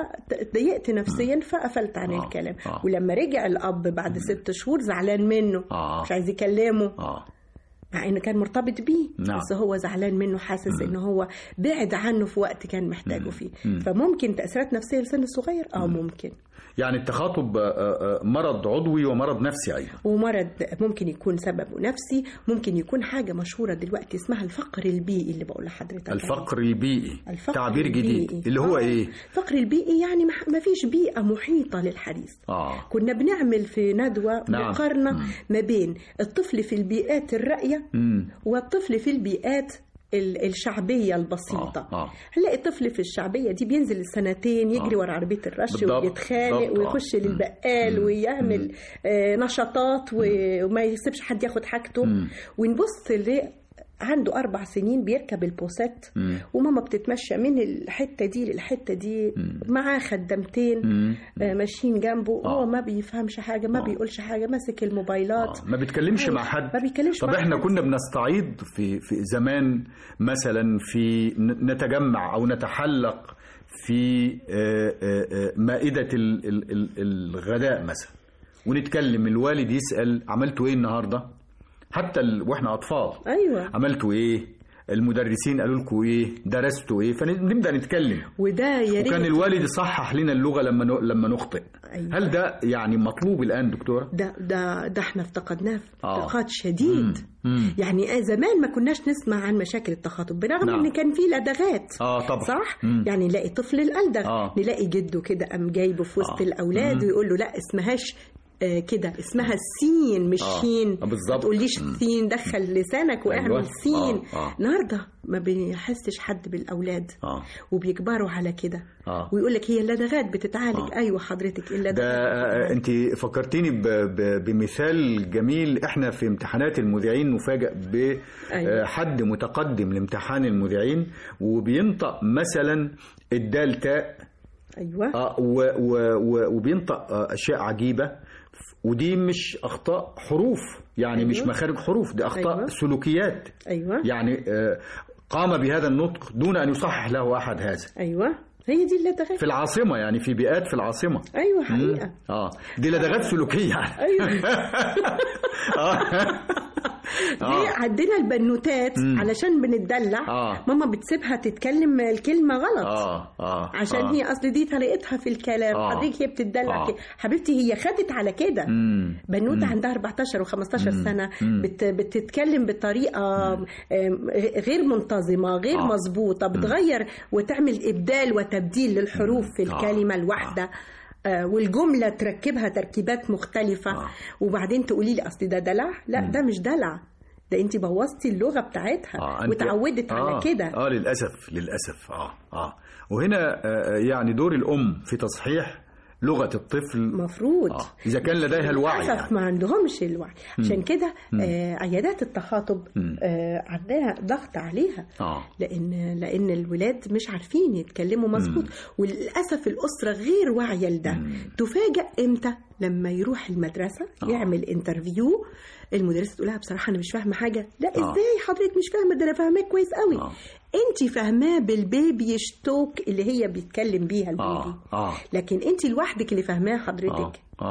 فضايقت نفسيا فقفلت عن آه. الكلام آه. ولما رجع الاب بعد ست شهور زعلان منه آه. مش عايز يكلمه اه مع انه كان مرتبط بيه نعم. بس هو زعلان منه حاسس ان هو بعد عنه في وقت كان محتاجه فيه فممكن تاثيرات نفسيه لسن الصغير اه ممكن يعني التخاطب آه، آه، مرض عضوي ومرض نفسي ايضا ومرض ممكن يكون سببه نفسي ممكن يكون حاجه مشهوره دلوقتي اسمها الفقر البيئي اللي بقول لحضرتك عليه. الفقر البيئي الفقر تعبير جديد البيئي. اللي هو آه. ايه الفقر البيئي يعني ما فيش بيئه محيطه للحديث اه كنا بنعمل في ندوة نعم. مقارنة مم. ما بين الطفل في البيئات الراقية مم. والطفل في البيئات ال- الشعبية البسيطة آه، آه. هنلاقي الطفل في الشعبية دي بينزل السنتين يجري آه. ورا عربية الرش بالضبط، ويتخانق بالضبط، آه. ويخش مم. للبقال مم. ويعمل آه، نشاطات و- وما يسيبش حد ياخد حاجته مم. ونبص ل عنده أربع سنين بيركب البوسات مم. وماما بتتمشى من الحتة دي للحتة دي معاه خدامتين مم. آه، ماشيين جنبه آه. هو ما بيفهمش حاجه ما آه. بيقولش حاجه ماسك الموبايلات آه. ما بيتكلمش عايش. مع حد ما بيتكلمش طب مع احنا حد. كنا بنستعيض في في زمان مثلا في ن- نتجمع او نتحلق في آه، آه، آه، مائدة ال- ال- ال- الغداء مثلا ونتكلم الوالد يسأل عملتوا ايه النهارده حتى ال... واحنا اطفال ايوه عملتوا ايه المدرسين قالوا لكم ايه درستوا ايه فنبدا نتكلم وده يا وكان ريت الوالد يصحح لنا اللغه لما ن... لما نخطئ أيوة. هل ده يعني مطلوب الان دكتوره ده ده ده احنا افتقدناه آه. افتقاد شديد مم. يعني آه زمان ما كناش نسمع عن مشاكل التخاطب برغم نعم. ان كان في لدغات اه طبعا صح مم. يعني نلاقي طفل الالدغ آه. نلاقي جده كده قام جايبه في وسط آه. الاولاد مم. ويقول له لا اسمهاش آه كده اسمها السين مش آه. شين آه، بالظبط. ما تقوليش سين دخل لسانك واعمل أيوة. سين آه. آه. النهارده ما بيحسش حد بالاولاد اه وبيكبروا على كده آه. ويقول لك هي اللدغات بتتعالج آه. ايوه حضرتك ده اللدغات آه، انت فكرتيني ب... ب... بمثال جميل احنا في امتحانات المذيعين نفاجئ أيوة. بحد متقدم لامتحان المذيعين وبينطق مثلا الدال تاء ايوه آه و و و وبينطق آه اشياء عجيبه ودي مش اخطاء حروف يعني أيوة. مش مخارج حروف دي اخطاء أيوة. سلوكيات ايوه يعني آه قام بهذا النطق دون ان يصحح له احد هذا ايوه هي دي اللدغات في العاصمه يعني في بيئات في العاصمه ايوه حقيقه اه دي لدغات سلوكيه ايوه آه. ليه عندنا البنوتات علشان بنتدلع آه. ماما بتسيبها تتكلم الكلمه غلط اه اه عشان آه. هي اصل دي طريقتها في الكلام آه. حضرتك هي بتتدلع آه. كده حبيبتي هي خدت على كده مم. بنوته عندها 14 و15 سنه بت بتتكلم بطريقه آم، غير منتظمه غير آه. مظبوطه بتغير وتعمل ابدال وتبديل للحروف في آه. الكلمه الواحده آه، والجمله تركبها تركيبات مختلفه آه. وبعدين تقولي لي اصل ده دلع لا ده مش دلع ده انت بوظتي اللغه بتاعتها آه، أنت- وتعودت آه على كده اه للاسف للاسف اه اه وهنا آه يعني دور الام في تصحيح لغه الطفل مفروض اه اذا كان لديها الوعي للأسف يعني. ما عندهمش الوعي عشان كده آه عيادات التخاطب آه عندها ضغط عليها اه لان لان الولاد مش عارفين يتكلموا مظبوط وللاسف الاسره غير واعيه لده تفاجئ امتى لما يروح المدرسه يعمل انترفيو المدرسه تقول لها بصراحه انا مش فاهمه حاجه لا آه. ازاي حضرتك مش فاهمه ده انا فاهماه كويس قوي آه. انت فاهماه بالبيبي شتوك اللي هي بيتكلم بيها البيبي اه اه لكن انت لوحدك اللي فاهماه اه حضرتك اه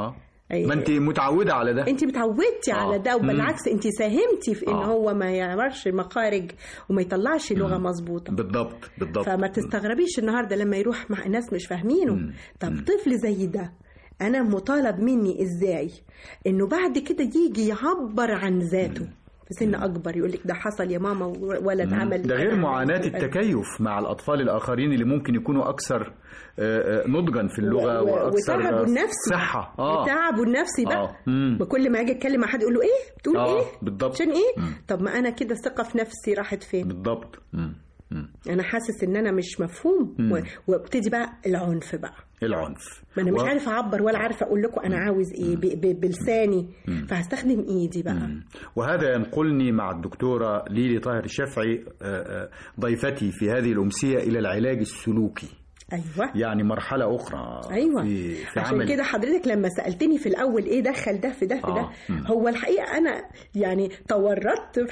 أي- ما انت متعوده على ده انت متعودتي آه. على ده وبالعكس انت ساهمتي في ان آه. هو ما يعرفش مخارج وما يطلعش لغه مظبوطه بالضبط بالضبط فما تستغربيش النهارده لما يروح مع ناس مش فاهمينه طب طفل زي ده انا مطالب مني ازاي انه بعد كده يجي يعبر عن ذاته في سن اكبر يقول لك ده حصل يا ماما ولد عمل ده غير كذا. معاناة التكيف مع الأطفال الآخرين اللي ممكن يكونوا أكثر آه، آه، نضجا في اللغة و- و- وأكثر وتعبه النفسي صحة آه وتعبه النفسي بقى آه. مم. وكل ما اجي اتكلم مع حد يقول له ايه بتقول آه، ايه بالضبط. عشان ايه مم. طب ما انا كده الثقه في نفسي راحت فين بالضبط مم. مم. انا حاسس ان انا مش مفهوم مم. و- وابتدي بقى العنف بقى العنف ما انا مش و- عارف اعبر ولا عارفه اقول لكم انا عاوز ايه ب- ب- بلساني فهستخدم ايدي بقى وهذا ينقلني مع الدكتورة ليلي طاهر الشافعي آه، آه، ضيفتي في هذه الأمسية إلى العلاج السلوكي ايوه يعني مرحلة أخرى ايوه في, في عشان عمل كده حضرتك لما سالتني في الاول ايه دخل ده في ده في آه. ده مم. هو الحقيقه انا يعني تورطت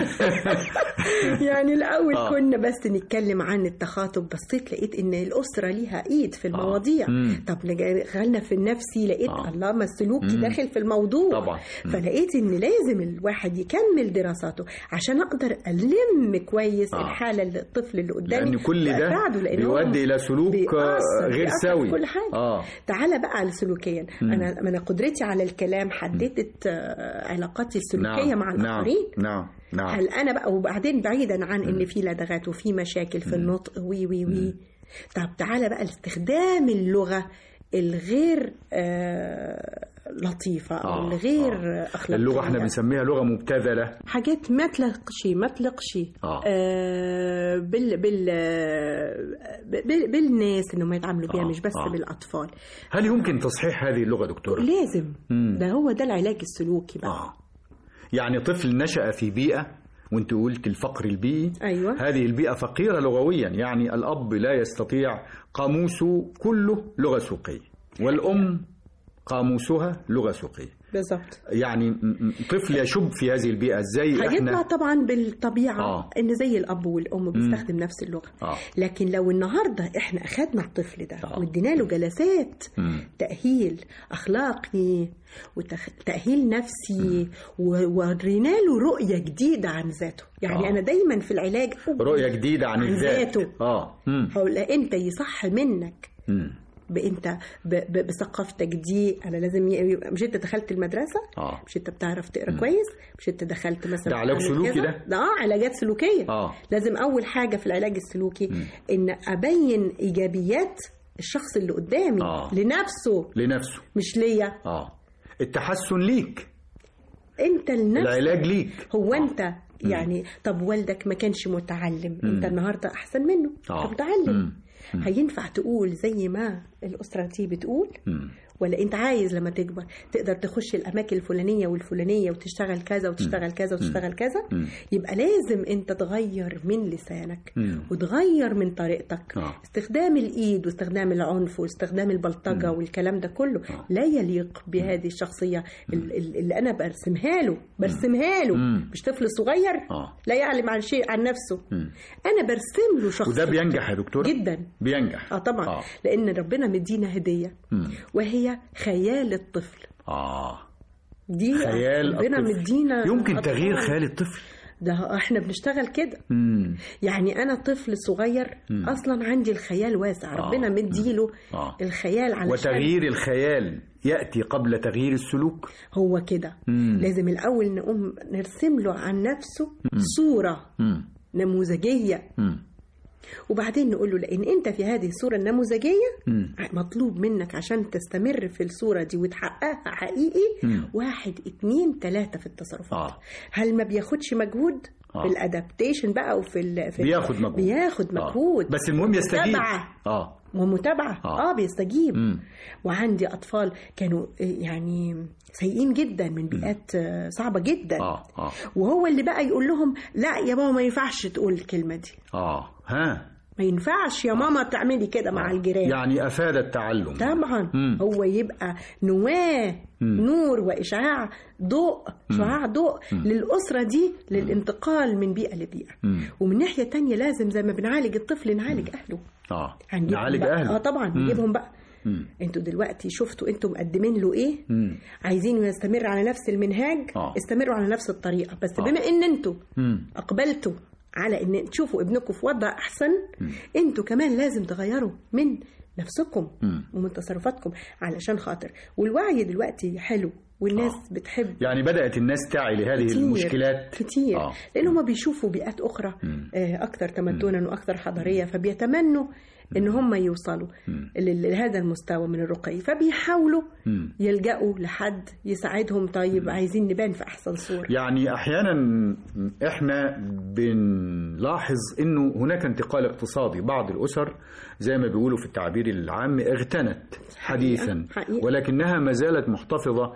يعني الاول آه. كنا بس نتكلم عن التخاطب بصيت لقيت ان الاسره ليها ايد في المواضيع مم. طب دخلنا في النفسي لقيت آه. الله ما السلوكي مم. داخل في الموضوع طبعا. مم. فلقيت ان لازم الواحد يكمل دراساته عشان اقدر الم كويس آه. الحاله اللي الطفل اللي قدامي لأن كل ده وأساعده، لأن هو بيؤدي إلى سلوك بيأثر- آه، غير بيأثر في سوي كل حاجه آه تعالى بقى على سلوكيا انا انا قدرتي على الكلام حددت آه، علاقاتي السلوكيه نعم مع نعم الاخرين نعم نعم هل انا بقى وبعدين بعيدا عن ان في لدغات وفي مشاكل في النطق وي وي وي طب تعالى بقى لاستخدام اللغه الغير آه لطيفه او آه، الغير آه. اخلاقيه اللغة احنا بنسميها لغة مبتذلة حاجات ما تلقش ما تلقش آه. آه بال بال آه، بال بالناس انهم يتعاملوا بيها آه، مش بس آه. بالاطفال هل يمكن تصحيح هذه اللغة دكتورة؟ لازم مم. ده هو ده العلاج السلوكي بقى آه يعني طفل نشأ في بيئة وانت قلت الفقر البيئي أيوة. هذه البيئة فقيرة لغويا يعني الأب لا يستطيع قاموسه كله لغة سوقية والأم قاموسها لغة سوقية بالظبط يعني م- م- طفل يشب في هذه البيئة ازاي هيطلع احنا طبعا بالطبيعه آه. ان زي الاب والام بيستخدم نفس اللغه آه. لكن لو النهارده احنا اخدنا الطفل ده آه. وادينا له جلسات مم. تاهيل اخلاقي وتاهيل نفسي وورينا له رؤيه جديده عن ذاته يعني آه. انا دايما في العلاج رؤية جديدة عن عن الذات ذاته. اه مم. هقول انت يصح منك مم. بانت ب- ب- بثقافتك دي انا لازم ي- مش انت دخلت المدرسه اه مش انت بتعرف تقرا كويس مش انت دخلت مثلا ده علاج تعمل سلوكي كذا؟ ده؟ ده اه علاجات سلوكيه اه لازم اول حاجه في العلاج السلوكي ان ابين ايجابيات الشخص اللي قدامي آه. لنفسه لنفسه مش ليا اه التحسن ليك انت لنفسك العلاج ليك هو انت يعني طب والدك ما كانش متعلم انت النهارده احسن منه آه. انت متعلم مم. هينفع تقول زي ما الاسره دي بتقول مم. ولا انت عايز لما تكبر تقدر تخش الاماكن الفلانيه والفلانيه وتشتغل كذا وتشتغل كذا وتشتغل كذا مم. يبقى لازم انت تغير من لسانك مم. وتغير من طريقتك آه. استخدام الايد واستخدام العنف واستخدام البلطجه والكلام ده كله آه. لا يليق بهذه الشخصيه ال- ال- اللي انا برسمها له برسمها له مم. مش طفل صغير آه. لا يعلم عن شيء عن نفسه مم. انا برسم له شخصيه وده بينجح يا دكتور جدا بينجح اه طبعا اه, آه. لان ربنا مدينا هديه مم. وهي خيال الطفل آه. دي خيال ربنا الطفل. مدينا يمكن أطفال. تغيير خيال الطفل ده احنا بنشتغل كده مم. يعني انا طفل صغير مم. اصلا عندي الخيال واسع آه. ربنا مديله آه. الخيال علشان وتغيير الخيال يأتي قبل تغيير السلوك هو كده مم. لازم الاول نقوم نرسم له عن نفسه صوره مم. نموذجيه مم. وبعدين نقول له لان انت في هذه الصوره النموذجيه مم. مطلوب منك عشان تستمر في الصوره دي وتحققها حقيقي مم. واحد اتنين تلاته في التصرفات آه. هل ما بياخدش مجهود آه. في الادابتيشن بقى وفي ال... في ال- بياخد مجهود بياخد آه. مجهود بس المهم يستجيب متابعة. اه ومتابعه آه. اه, بيستجيب مم. وعندي اطفال كانوا يعني سيئين جدا من بيئات آه، صعبه جدا اه اه وهو اللي بقى يقول لهم لا يا بابا ما ينفعش تقول الكلمه دي اه ها ما ينفعش يا ماما تعملي كده مع الجيران يعني افاد التعلم طبعا مم. هو يبقى نواه نور واشعاع ضوء شعاع ضوء للاسره دي للانتقال من بيئه لبيئه مم. ومن ناحيه تانية لازم زي ما بنعالج الطفل نعالج اهله اه هنجيبهم نعالج بقى. اهله اه طبعا مم. نجيبهم بقى مم. انتوا دلوقتي شفتوا انتوا مقدمين له ايه مم. عايزينه يستمر على نفس المنهاج آه. استمروا على نفس الطريقه بس آه. بما ان انتوا مم. اقبلتوا على ان تشوفوا ابنكم في وضع احسن انتوا كمان لازم تغيروا من نفسكم مم. ومن تصرفاتكم علشان خاطر والوعي دلوقتي حلو والناس آه. بتحب يعني بدأت الناس تعي لهذه كتير المشكلات كتير آه. لان هم بيشوفوا بيئات اخرى آه، اكثر تمدنا واكثر حضاريه فبيتمنوا ان هم يوصلوا ل- لهذا المستوى من الرقي فبيحاولوا مم. يلجأوا لحد يساعدهم طيب عايزين نبان في احسن صوره يعني احيانا احنا بنلاحظ انه هناك انتقال اقتصادي بعض الاسر زي ما بيقولوا في التعبير العام اغتنت حديثا حقيقة. ولكنها ما زالت محتفظه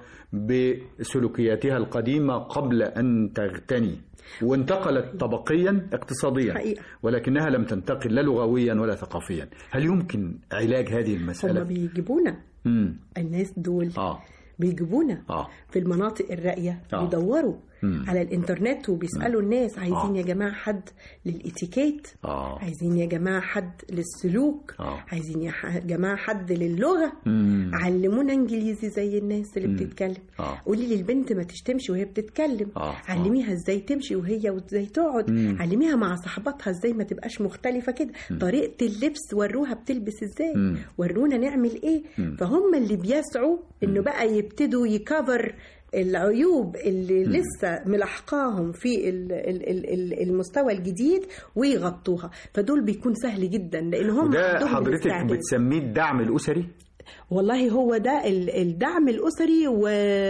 بسلوكياتها القديمه قبل ان تغتني وانتقلت طبقيا اقتصاديا حقيقة. ولكنها لم تنتقل لا لغويا ولا ثقافيا هل يمكن علاج هذه هم المساله بيجيبونا مم. الناس دول اه بيجيبونا اه في المناطق الراقية آه. بيدوروا مم. على الانترنت وبيسألوا الناس عايزين آه. يا جماعة حد للإتيكيت اه عايزين يا جماعة حد للسلوك آه. عايزين يا ح- جماعة حد للغة مم. علمونا انجليزي زي الناس اللي مم. بتتكلم آه. قولي لي البنت ما تشتمش وهي بتتكلم آه. علميها ازاي تمشي وهي وازاي تقعد مم. علميها مع صاحباتها ازاي ما تبقاش مختلفة كده طريقة اللبس وروها بتلبس ازاي مم. ورونا نعمل ايه فهم اللي بيسعوا انه بقى يبتدوا يكفر العيوب اللي لسه ملاحقاهم في ال- ال- ال- ال- المستوى الجديد ويغطوها فدول بيكون سهل جدا لان هم وده عندهم حضرتك الاستعداد. بتسميه الدعم الاسري والله هو ده ال- الدعم الاسري و...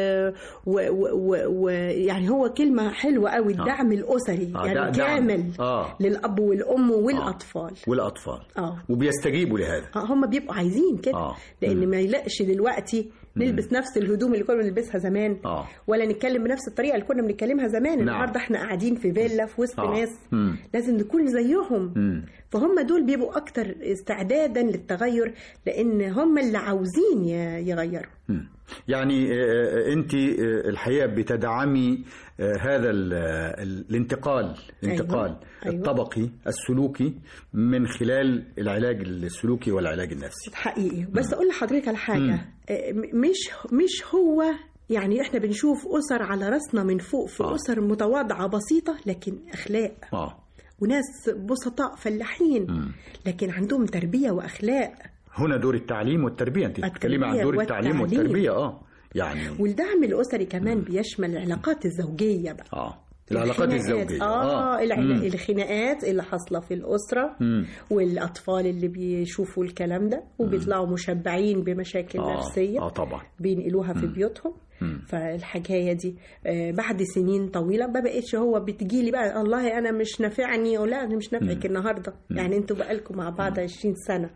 و... و... و... و... يعني هو كلمه حلوه قوي الدعم الاسري آه، يعني ده- دعم. كامل آه. للاب والام والاطفال والاطفال اه وبيستجيبوا لهذا آه، هم بيبقوا عايزين كده آه. لان ما يلاقش دلوقتي نلبس نفس الهدوم اللي كنا بنلبسها زمان آه. ولا نتكلم بنفس الطريقه اللي كنا بنتكلمها زمان النهارده احنا قاعدين في فيلا في وسط آه. ناس مم. لازم نكون زيهم مم. فهم دول بيبقوا اكتر استعدادا للتغير لان هم اللي عاوزين ي- يغيروا مم. يعني انت الحقيقه بتدعمي آه، هذا ال- ال- الانتقال الانتقال أيوة. الطبقي السلوكي من خلال العلاج السلوكي والعلاج النفسي حقيقي بس اقول لحضرتك على حاجه آه، م- مش مش هو يعني احنا بنشوف اسر على راسنا من فوق في آه. اسر متواضعه بسيطه لكن اخلاق اه وناس بسطاء فلاحين لكن عندهم تربيه واخلاق هنا دور التعليم والتربيه انت بتتكلمي عن التربية دور التعليم والتعليم. والتربيه اه يعني والدعم الاسري كمان بيشمل العلاقات الزوجيه بقى اه العلاقات الخناقات. الزوجيه اه, العلا... مم. الخناقات اللي حاصله في الاسره مم. والاطفال اللي بيشوفوا الكلام ده وبيطلعوا مشبعين بمشاكل آه. نفسيه اه طبعا بينقلوها في بيوتهم فالحكايه دي آه، بعد سنين طويله ما بقتش هو بتجيلي بقى الله انا مش نافعني او لا انا مش نافعك النهارده يعني انتوا بقالكم مع بعض 20 سنه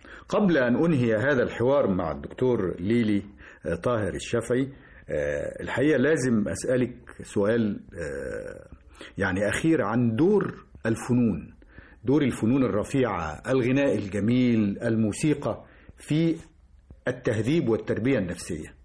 قبل أن أنهي هذا الحوار مع الدكتور ليلي آه، طاهر الشافعي آه، الحقيقة لازم أسألك سؤال آه، يعني أخير عن دور الفنون دور الفنون الرفيعة الغناء الجميل الموسيقى في التهذيب والتربية النفسية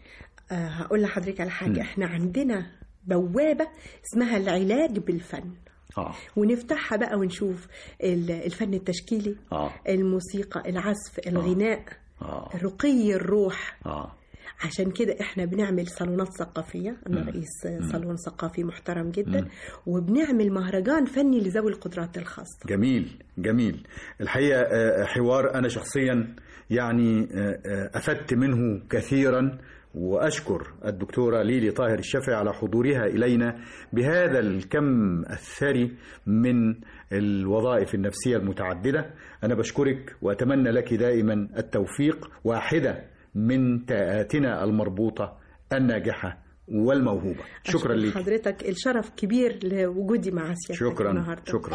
آه، هقول لحضرتك على حاجه احنا عندنا بوابه اسمها العلاج بالفن آه. ونفتحها بقى ونشوف ال- الفن التشكيلي آه. الموسيقى العزف الغناء آه. رقي الروح آه. عشان كده احنا بنعمل صالونات ثقافية أنا رئيس صالون ثقافي محترم جدا وبنعمل مهرجان فني لذوي القدرات الخاصة جميل جميل الحقيقة آه، حوار أنا شخصيا يعني آه، آه، أفدت منه كثيرا وأشكر الدكتورة ليلي طاهر الشافعي على حضورها إلينا بهذا الكم الثري من الوظائف النفسية المتعددة أنا بشكرك وأتمنى لك دائما التوفيق واحدة من تاءاتنا المربوطة الناجحة والموهوبة شكرا أشكر لك حضرتك الشرف كبير لوجودي مع سيادتك شكرا النهاردة شكرا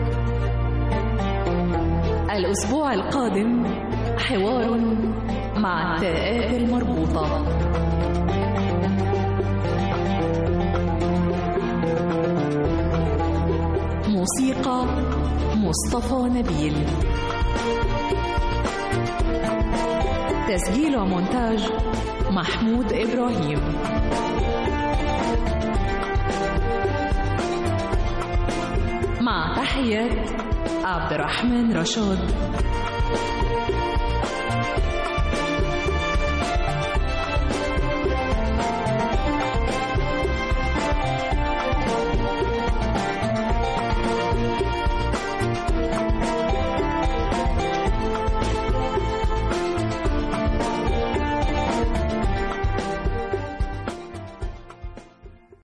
الأسبوع القادم حوار مع التاءات المربوطة موسيقى مصطفى نبيل تسجيل ومونتاج محمود إبراهيم مع تحيات عبد الرحمن رشاد